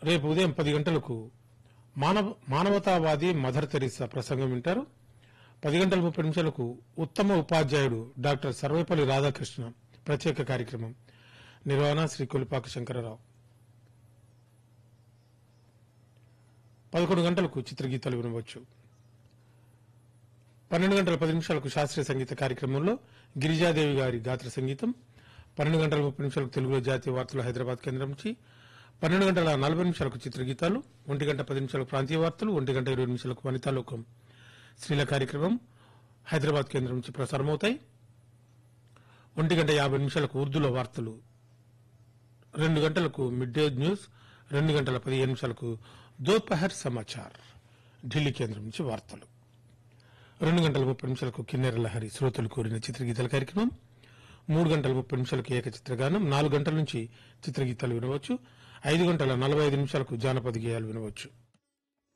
రేపు ఉదయం పది గంటలకు మానవ మానవతావాది మదర్ తెరీసా ప్రసంగం వింటారు పది గంటల ముప్పై నిమిషాలకు ఉత్తమ ఉపాధ్యాయుడు డాక్టర్ సర్వేపల్లి రాధాకృష్ణ ప్రత్యేక కార్యక్రమం నిర్వహణ శ్రీ కొలిపాక శంకరరావు పదకొండు గంటలకు చిత్రగీతాలు వినవచ్చు పన్నెండు గంటల పది నిమిషాలకు శాస్త్రీయ సంగీత కార్యక్రమంలో గిరిజాదేవి గారి గాత్ర సంగీతం పన్నెండు గంటల ముప్పై నిమిషాలకు తెలుగులో జాతీయ వార్తలు హైదరాబాద్ కేంద్రం నుంచి పన్నెండు గంటల నలభై నిమిషాలకు చిత్రగీతాలు ఒంటి గంట పది నిమిషాలకు ప్రాంతీయ వార్తలు ఒంటి గంట ఇరవై నిమిషాలకు వనితాలోకం స్త్రీల కార్యక్రమం హైదరాబాద్ కేంద్రం నుంచి ప్రసారమవుతాయి ఒంటి గంట యాభై నిమిషాలకు ఉర్దూలో వార్తలు రెండు గంటలకు మిడ్ డే న్యూస్ రెండు గంటల పదిహేను నిమిషాలకు దోపహర్ సమాచార్ ఢిల్లీ కేంద్రం నుంచి వార్తలు రెండు గంటల ముప్పై నిమిషాలకు కిన్నెర లహరి శ్రోతలు కోరిన చిత్రగీతాల కార్యక్రమం మూడు గంటల ముప్పై నిమిషాలకు ఏక చిత్రగానం నాలుగు గంటల నుంచి చిత్రగీతాలు వినవచ్చు ఐదు గంటల నలభై ఐదు నిమిషాలకు జానపద గేయాలు వినవచ్చు